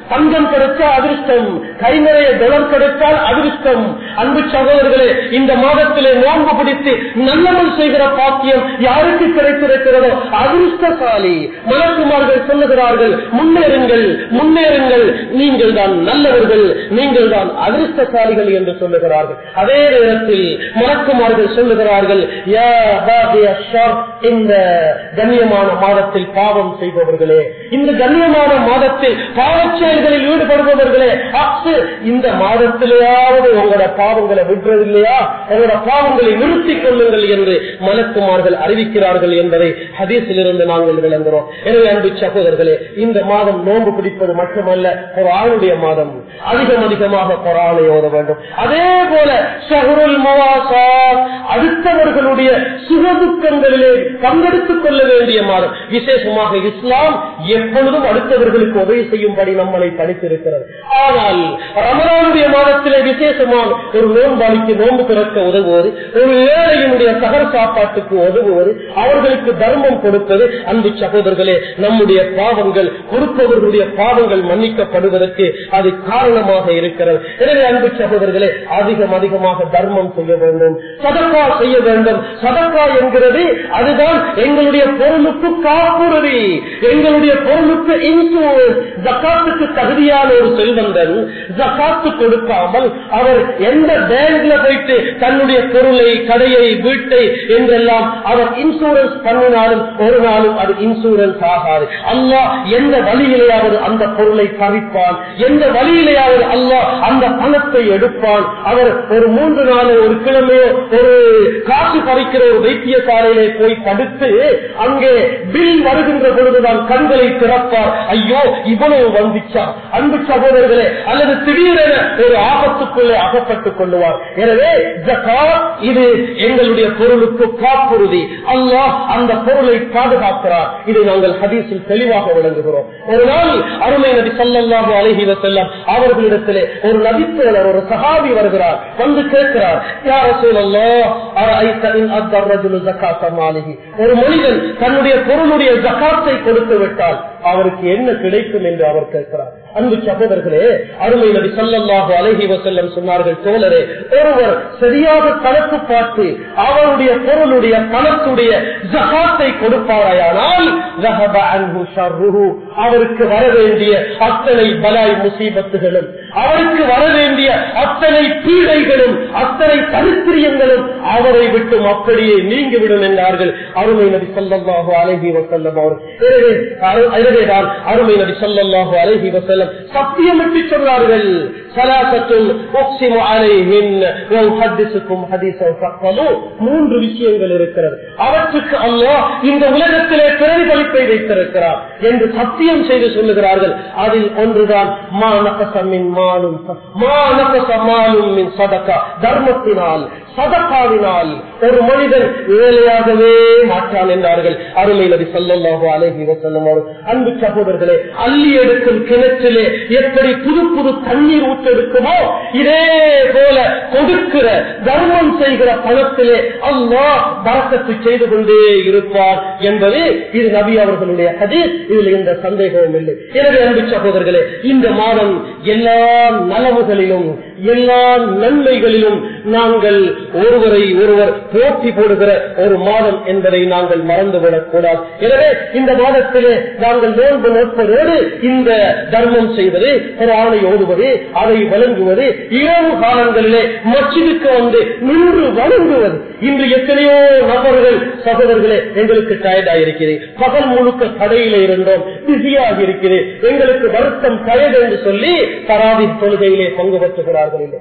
தங்கம் கிடைச்சா அதிர்ஷ்டம் கை நிறைய டொலர் கிடைத்தால் அதிர்ஷ்டம் அன்பு சகோதரர்களே இந்த மாதத்திலே நோன்பு பிடித்து நல்லமல் செய்கிற பாக்கியம் யாருக்கு கிடைத்திருக்கிறதோ அதிர்ஷ்டசாலி மலக்குமார்கள் சொல்லுகிறார்கள் முன்னேறுங்கள் முன்னேறுங்கள் நீங்கள் தான் நல்லவர்கள் நீங்கள் தான் அதிர்ஷ்டசாலிகள் என்று சொல்லுகிறார்கள் அதே நேரத்தில் மலக்குமார்கள் சொல்லுகிறார்கள் யா பாகிய ஷர், இந்த கண்ணியமான மாதத்தில் பாவம் செய்பவர்களே இந்த கண்ணியமான மாதத்தில் பாவச் செயல்களில் ஈடுபடுபவர்களே அஃது, இந்த மாதத்திலேயாவது உங்களோட பாவங்களை விடுறதில்லையா உங்களோட பாவங்களை நிறுத்திக் கொள்ளுங்கள் என்று மலக்குமார்கள் அறிவிக்கிறார்கள் என்பதை ஹதீஸிலிருந்து நாங்கள் விளங்குகிறோம் எனவே அன்பு சகோதரர்களே இந்த மாதம் நோன்பு பிடிப்பது மட்டுமல்ல ஒரு ஆணுடைய மாதம் அதிகம் அதிகமாக குரானை ஓத வேண்டும் அதே போல ஷஹருல் முவாசா அடுத்தவர்களுடைய சுகதுக்கங்களிலே பங்கெடுத்துக் கொள்ள வேண்டிய மாதம் விசேஷமாக இஸ்லாம் எப்பொழுதும் அடுத்தவர்களுக்கு உதவி செய்யும்படி நம்மளை பணித்திருக்கிறது ஆனால் ரமலானுடைய மாதத்திலே விசேஷமான ஒரு நோன்பாளிக்கு நோன்பு பிறக்க உதவுவது ஒரு ஏழையினுடைய சகர சாப்பாட்டுக்கு உதவுவது அவர்களுக்கு தர்மம் கொடுப்பது அன்பு சகோதரர்களே நம்முடைய பாவங்கள் கொடுப்பவர்களுடைய பாவங்கள் மன்னிக்கப்படுவதற்கு அது காரணமாக இருக்கிறது எனவே அன்பு சகோதரர்களே அதிகம் அதிகமாக தர்மம் செய்ய வேண்டும் சதக்கா செய்ய வேண்டும் சதக்கா என்கிறது அதுதான் எங்களுடைய பொருளுக்கு காப்புறுதி எங்களுடைய பொருளுக்கு இன்சூரன்ஸ் ஜக்காத்துக்கு தகுதியான ஒரு செல்வந்தன் ஜக்காத்து கொடுக்காமல் அவர் எந்த பேங்க்ல போயிட்டு தன்னுடைய பொருளை கடையை வீட்டை என்றெல்லாம் அவர் இன்சூரன்ஸ் பண்ணினாலும் ஒரு நாளும் அது இன்சூரன்ஸ் ஆகாது அல்லாஹ் எந்த வழியிலேயாவது அந்த பொருளை பறிப்பான் எந்த வழியிலேயாவது அல்லாஹ் அந்த பணத்தை எடுப்பான் அவர் ஒரு மூன்று நாள் ஒரு கிழமையோ ஒரு காசு பறிக்கிற ஒரு வைத்தியசாலையிலே போய் படுத்து அங்கே பில் வருகின்ற பொழுதுதான் கண்களை திறப்பார் ஐயோ இவ்வளவு வந்துச்சா அன்பு சகோதரர்களே அல்லது திடீரென ஒரு ஆபத்துக்குள்ளே அகப்பட்டுக் கொள்ளுவார் எனவே ஜகாத் இது எங்களுடைய பொருளுக்கு காப்புறுதி அல்லாஹ் அந்த பொருளை பாதுகாக்கிறார் இதை நாங்கள் ஹதீஸில் தெளிவாக விளங்குகிறோம் ஒரு நாள் அருமை நபி சல்லல்லாஹு அலைஹி வஸல்லம் அவர்களிடத்திலே ஒரு நபித்தோழர் ஒரு சஹாபி வருகிறார் வந்து கேட்கிறார் யார் ரசூலல்லாஹ் அரஐத இன் அத்த الرجل زكاة ماله ஒரு மனிதன் தன்னுடைய பொருளுடைய ஜகாத்தை கொடுத்து விட்டால் அவருக்கு என்ன கிடைக்கும் என்று அவர் கேட்கிறார் அன்பு சகோதரர்களே அருமை நபி சல்லல்லாஹு அலைஹி வஸல்லம் சொன்னார்கள் தோழரே ஒருவர் சரியாக கணக்கு பார்த்து அவருடைய பொருளுடைய பணத்துடைய ஜகாத்தை கொடுப்பாராயானால் ذهب عنه شره. அவருக்கு வர வேண்டிய அத்தனை பலாய் முசீபத்துகளும் அவருக்கு வர வேண்டிய அத்தனை பீடைகளும் அத்தனை தரித்திரியங்களும் அவரை விட்டும் அப்படியே நீங்கிவிடும் என்றார்கள் அருமை நபி சொல்லல்லாஹு அழகி வசல்லம் அவர் எனவே அரு- எனவேதான் அருமை நபி சொல்லல்லாஹு அழகி வசல்லம் சத்தியமிட்டு சொன்னார்கள் சலாசத்துல் உக்ஸிமு அலைஹின் வ உஹத்திஸுக்கும் ஹதீஸன் ஃபக்ஃபலு. மூன்று விஷயங்கள் இருக்கிறது அவற்றுக்கு அல்லாஹ் இந்த உலகத்திலே பிரதிபலிப்பை வைத்திருக்கிறார் என்று சத்தியம் செய்து சொல்லுகிறார்கள் அதில் ஒன்றுதான் மா நகசமின் மாலும் மா நகச மாலும் மின் சதக்கா தர்மத்தினால் சதக்காவினால் ஒரு மனிதன் ஏழையாகவே மாற்றான் என்றார்கள் அருமை நபி சொல்லல்லாஹு அலைஹி வஸல்லம் அவர் அன்பு சகோதரர்களே அள்ளி எடுக்கும் கிணற்றிலே எப்படி புது புது தண்ணீர் ஊற்றெடுக்குமோ இதே போல கொடுக்கிற தர்மம் செய்கிற பணத்திலே அல்லாஹ் பறக்கத்து செய்து கொண்டே இருப்பார் என்பது இது நபி அவர்களுடைய ஹதீஸ் இதில் எந்த சந்தேகமும் இல்லை எனவே அன்பு சகோதரர்களே இந்த மாதம் எல்லா நலவுகளிலும் எல்லா நன்மைகளிலும் நாங்கள் ஒருவரை ஒருவர் போட்டி போடுகிற ஒரு மாதம் என்பதை நாங்கள் மறந்துவிடக் கூடாது எனவே இந்த மாதத்திலே நாங்கள் நோன்பு நோட்பதோடு இந்த தர்மம் செய்வது ஒரு ஆணை ஓடுவது அதை வழங்குவது இரவு காலங்களிலே மச்சிதுக்கு வந்து நின்று வணங்குவது இன்று எத்தனையோ நபர்கள் சகோதரர்களே எங்களுக்கு டயர்டாக இருக்கிறது பகல் முழுக்க கடையில இருந்தோம் பிஸியாக இருக்கிறது எங்களுக்கு வருத்தம் டயர்டு என்று சொல்லி தராவி தொழுகையிலே பங்கு பெற்றுகிறார்கள் இல்லை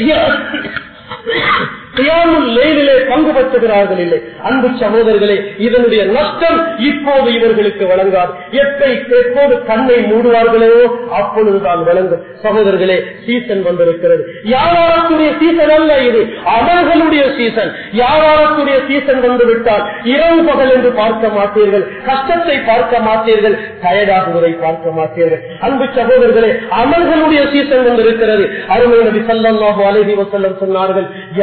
கியாமுல் லைலிலே பங்கு பெற்றுகிறார்கள் இல்லை அன்பு சகோதரர்களே இதனுடைய நஷ்டம் இப்போது இவர்களுக்கு வழங்காது எப்பை எப்போது கண்ணை மூடுவார்களோ அப்பொழுதுதான் வழங்கும் சகோதரர்களே சீசன் வந்திருக்கிறது யாராரத்துடைய சீசன் அல்ல இது அவர்களுடைய சீசன் யாராரத்துடைய சீசன் வந்துவிட்டால் இரவு பகல் என்று பார்க்க மாட்டீர்கள் கஷ்டத்தை பார்க்க மாட்டீர்கள் டயர்டாகுவதை பார்க்க மாட்டீர்கள் அன்பு சகோதரர்களே அமல்களுடைய சீசன் வந்திருக்கிறது அருமை நபி சல்லாஹு அலஹி வசல்லம் சொன்னார்கள் யார்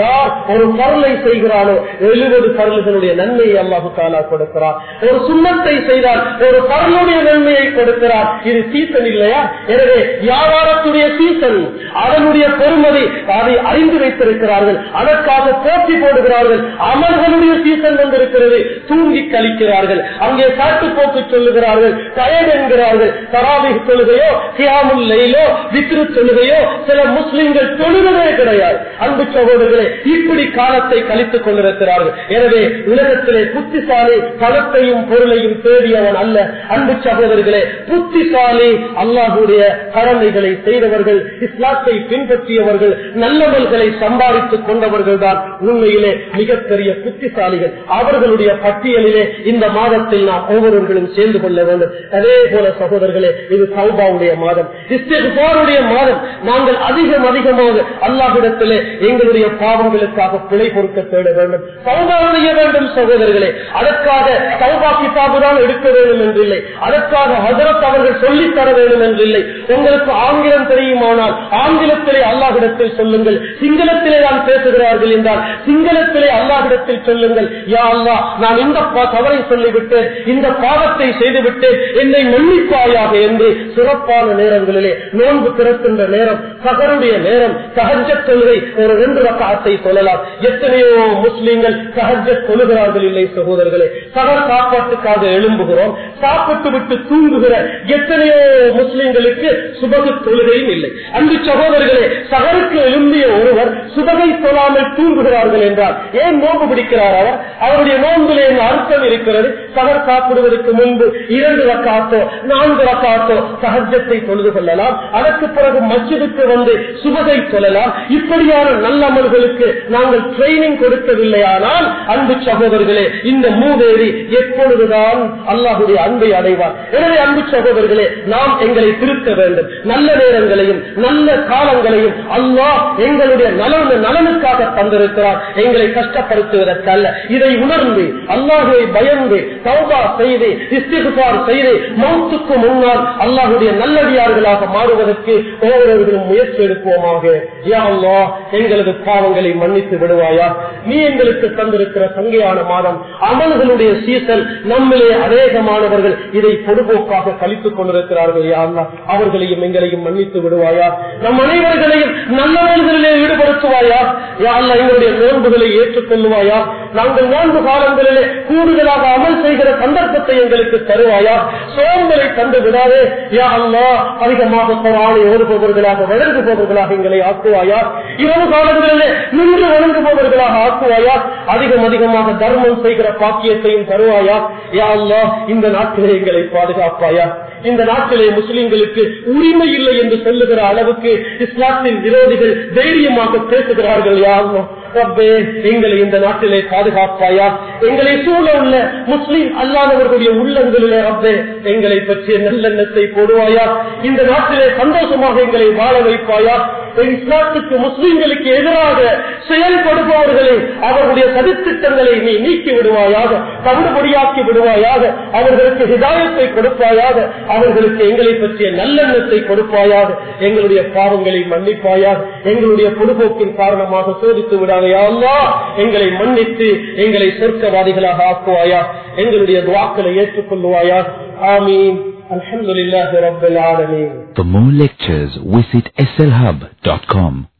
ஒரு பரலை செய்கிறானோ எழுபது பரல்களுடைய நன்மையை அல்லாஹு தாலா கொடுக்கிறார் ஒரு சுண்ணத்தை செய்தால் ஒரு பரலுடைய நன்மையை கொடுக்கிறார் இது சீசன் இல்லையா எனவே வியாபாரத்துடைய சீசன் அதனுடைய பெருமதி அதை அறிந்து வைத்திருக்கிறார்கள் அதற்காக போட்டி போடுகிறார்கள் அமல்களுடைய சீசன் வந்திருக்கிறது தூங்கி கழிக்கிறார்கள் அங்கே சாட்டு போக்கு சொல்லுகிறார்கள் டயர்ட் என்கிறார்கள் தராவி தொழுகையோ கியாமுல் லைலோ விக்ரு தொழுகையோ சில முஸ்லிம்கள் தொழுகிறதே கிடையாது அன்பு சகோதரர்களே இப்படி காலத்தை கழித்துக் கொண்டிருக்கிறார்கள் எனவே உலகத்திலே புத்திசாலி பணத்தையும் பொருளையும் தேடியவன் அல்ல அன்பு சகோதரர்களே புத்திசாலி அல்லாஹுடைய கடமைகளை செய்தவர்கள் இஸ்லாத்தை பின்பற்றியவர்கள் நல்லவர்களை சம்பாதித்துக் கொண்டவர்கள் தான் உண்மையிலே மிகப்பெரிய புத்திசாலிகள் அவர்களுடைய பட்டியலிலே இந்த மாதத்தில் நாம் ஒவ்வொருவர்களும் சேர்ந்து கொள்ள வேண்டும் அதே போல சகோதரர்களே இது சௌபாவுடைய மாதம் இஸ்திகுபாருடைய மாதம் நாங்கள் அதிகம் அதிகமாக அல்லாஹிடத்திலே எங்களுடைய பாவங்களுக்காக பிழை பொறுக்க தேட வேண்டும் சௌபா செய்ய வேண்டும் சகோதரர்களே அதற்காக சௌபா கிதாபு தான் எடுக்க வேண்டும் என்றில்லை அதற்காக ஹசரத் அவர்கள் சொல்லித் தர வேண்டும் என்றில்லை உங்களுக்கு ஆங்கிலம் தெரியுமானால் ஆங்கிலத்திலே அல்லாஹிடத்தில் சொல்லுங்கள் சிங்களத்திலே தான் பேசுகிறார்கள் என்றால் சிங்களத்திலே அல்லாஹிடத்தில் சொல்லுங்கள் யா அல்லா நான் இந்த பா- தவறை சொல்லிவிட்டேன் இந்த பாவத்தை செய்துவிட்டு என்னை மன்னிப்பாயாக என்று சிறப்பான நேரங்களிலே நோன்பு திறக்கின்ற நேரம் சகருடைய நேரம் சகஜ தொழுகை ஒரு ரெண்டு ரக்காத்தை சொல்லலாம் எத்தனையோ முஸ்லீம்கள் சகஜ தொழுகிறார்கள் இல்லை சகோதரர்களே சகர் சாப்பாட்டுக்காக எழும்புகிறோம் சாப்பிட்டு விட்டு தூங்குகிற எத்தனையோ முஸ்லிம்களுக்கு சுபகு தொழுகையும் இல்லை அன்பு சகோதரர்களே சகருக்கு எழும்பிய ஒருவர் சுபகை சொல்லாமல் தூங்குகிறார்கள் என்றால் ஏன் நோன்பு பிடிக்கிறார் அவர் அவருடைய நோன்பிலே என்ன அர்த்தம் இருக்கிறது சகர் சாப்பிடுவதற்கு முன்பு இரண்டு ரக்காத்தோ நான்கு ரக்காத்தோ சகஜத்தை தொழுது கொள்ளலாம் அதற்கு பிறகு மஸ்ஜிதுக்கு வந்து சுபகை சொல்லலாம் இப்படியான நல்ல அமல்களுக்கு நாங்கள் ட்ரைனிங் கொடுக்கவில்லையானால் அன்பு சகோதரர்களே இந்த மூதேவி எப்பொழுதுதான் அல்லாஹுடைய அன்பை அடைவார் எனவே அன்பு சகோதரர்களே நாம் எங்களை திருத்த வேண்டும் நல்ல நேரங்களையும் நல்ல காலங்களையும் அல்லாஹ் எங்களுடைய நலன் நலனுக்காக தந்திருக்கிறார் எங்களை கஷ்டப்படுத்துவதற்கல்ல இதை உணர்ந்து அல்லாஹுவை பயந்து தௌபா செய்து இஸ்திகுபார் செய்து மௌத்துக்கு முன்னால் அல்லாஹுடைய நல்லடியார்களாக மாறுவதற்கு ஒவ்வொருவர்களும் முயற்சி எடுப்போமாக யா அல்லாஹ் எங்களது பாவங்களை மன்னித்து விடுவாயா நீ எங்களுக்கு தந்திருக்கிற சங்கையான மாதம் அமல்களுடைய சீசன் நம்மிலே அநேகமானவர்கள் இதை பொதுபோக்காக கழித்துக் கொண்டிருக்கிறார்கள் யா அல்லாஹ் அவர்களையும் எங்களையும் மன்னித்து விடுவாயா நம் அனைவர்களையும் நல்லவர்களிலே ஈடுபடுத்துவாயா யா அல்லாஹ் எங்களுடைய நோன்புகளை ஏற்றுக்கொள்ளுவாயா நாங்கள் நோன்பு காலங்களிலே கூடுதலாக அமல் செய்கிற சந்தர்ப்பத்தை எங்களுக்கு தருவாயா சோம்பலை தந்து விடாதே யா அல்லாஹ் அதிகமாக குரானை ஓடுபவர்களாக வழங்குபவர்களாக எங்களை ஆக்குவாயா இரவு காலங்களிலே நின்று வணங்குபவர்களாக ஆக்குவாயா அதிகம் அதிகமாக தர்மம் செய்கிற பாக்கியத்தையும் தருவாயா யா அல்லாஹ் இந்த நாட்டிலே எங்களை பாதுகாப்பாயா இந்த நாட்டிலே முஸ்லிம்களுக்கு உரிமை இல்லை என்று சொல்லுகிற அளவுக்கு இஸ்லாத்தின் விரோதிகள் தைரியமாக பேசுகிறார்கள் யா அல்லாஹ் ரப்பே எங்களை இந்த நாட்டிலே பாதுகாப்பாயா எங்களை சூழ உள்ள முஸ்லிம் அல்லாதவர்களுடைய உள்ளங்களிலே ரப்பே எங்களை பற்றிய நல்லெண்ணத்தை போடுவாயா இந்த நாட்டிலே சந்தோஷமாக எங்களை வாழ வைப்பாயா இஸ்லாத்துக்கு முஸ்லிம்களுக்கு எதிராக செயல்படுபவர்களை அவர்களுடைய சதித்திட்டங்களை நீ நீக்கி விடுவாயாக தவிடுபடியாக்கி விடுவாயாக அவர்களுக்கு ஹிதாயத்தை கொடுப்பாயாக அவர்களுக்கு எங்களை பற்றிய நல்லெண்ணத்தை கொடுப்பாயாக எங்களுடைய பாவங்களை மன்னிப்பாயாக எங்களுடைய பொதுபோக்கின் காரணமாக சோதித்து விடாதையா அல்லாஹ் எங்களை மன்னித்து எங்களை சொர்க்கவாதிகளாக ஆக்குவாயா எங்களுடைய துவாக்களை ஏற்றுக்கொள்வாயா ஆமீன் அல்ஹம்துலில்லாஹி ரப்பில் ஆலமீன் For more lectures, visit slhub.com.